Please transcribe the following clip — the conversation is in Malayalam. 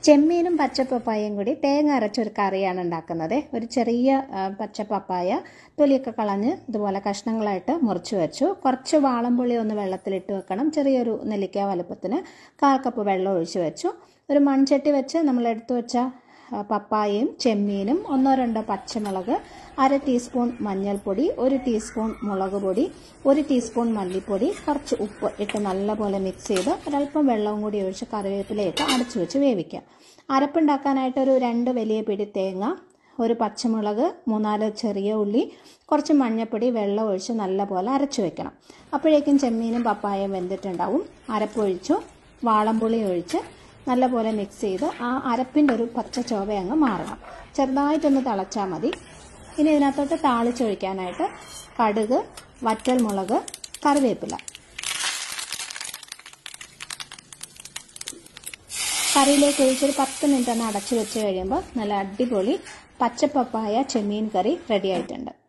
ചെമ്മീനും പച്ചപ്പപ്പായയും കൂടി തേങ്ങ അരച്ചൊരു കറിയാണ് ഉണ്ടാക്കുന്നത് ഒരു ചെറിയ ആ, പച്ചപ്പപ്പായ തൊലിയൊക്കെ കളഞ്ഞ് ഇതുപോലെ കഷ്ണങ്ങളായിട്ട് മുറിച്ച് വെച്ചു കുറച്ച് വാളംപുളി ഒന്ന് വെള്ളത്തിലിട്ട് വെക്കണം ചെറിയൊരു നെല്ലിക്ക വലുപ്പത്തിന് കാൽ കപ്പ് വെള്ളം ഒഴിച്ച് വെച്ചു ഒരു മൺചട്ടി വെച്ച് നമ്മൾ എടുത്തു വെച്ച ആ, പപ്പായയും ചെമ്മീനും ഒന്നോ രണ്ടോ പച്ചമുളക് അര ടീസ്പൂൺ മഞ്ഞൾപ്പൊടി ഒരു ടീസ്പൂൺ മുളക് പൊടി ഒരു ടീസ്പൂൺ മല്ലിപ്പൊടി കുറച്ച് ഉപ്പ് ഇട്ട് നല്ലപോലെ മിക്സ് ചെയ്ത് ഒരല്പം വെള്ളവും കൂടി ഒഴിച്ച് കറിവേപ്പിലയിട്ട് അടച്ചു വെച്ച് വേവിക്കാം അരപ്പുണ്ടാക്കാനായിട്ട് ഒരു രണ്ട് വലിയ പിടി തേങ്ങ ഒരു പച്ചമുളക് മൂന്നാല് ചെറിയ ഉള്ളി കുറച്ച് മഞ്ഞൾപ്പൊടി വെള്ളം ഒഴിച്ച് നല്ലപോലെ അരച്ചു വെക്കണം അപ്പോഴേക്കും ചെമ്മീനും പപ്പായയും വെന്തിട്ടുണ്ടാവും അരപ്പൊഴിച്ചു വാളംപുളി ഒഴിച്ച് നല്ലപോലെ മിക്സ് ചെയ്ത് ആ അരപ്പിൻ്റെ ഒരു പച്ച ചോവ അങ്ങ് മാറണം ചെറുതായിട്ടൊന്ന് തിളച്ചാൽ മതി ഇനി ഇതിനകത്തോട്ട് താളിച്ചൊഴിക്കാനായിട്ട് കടുക് വറ്റൽ മുളക് കറിവേപ്പില കറിയിലേക്ക് ഒഴിച്ചൊരു പത്ത് മിനിറ്റ് ഒന്ന് അടച്ചു വെച്ച് കഴിയുമ്പോൾ നല്ല അടിപൊളി പച്ചപ്പപ്പായ ചെമ്മീൻ കറി റെഡി ആയിട്ടുണ്ട്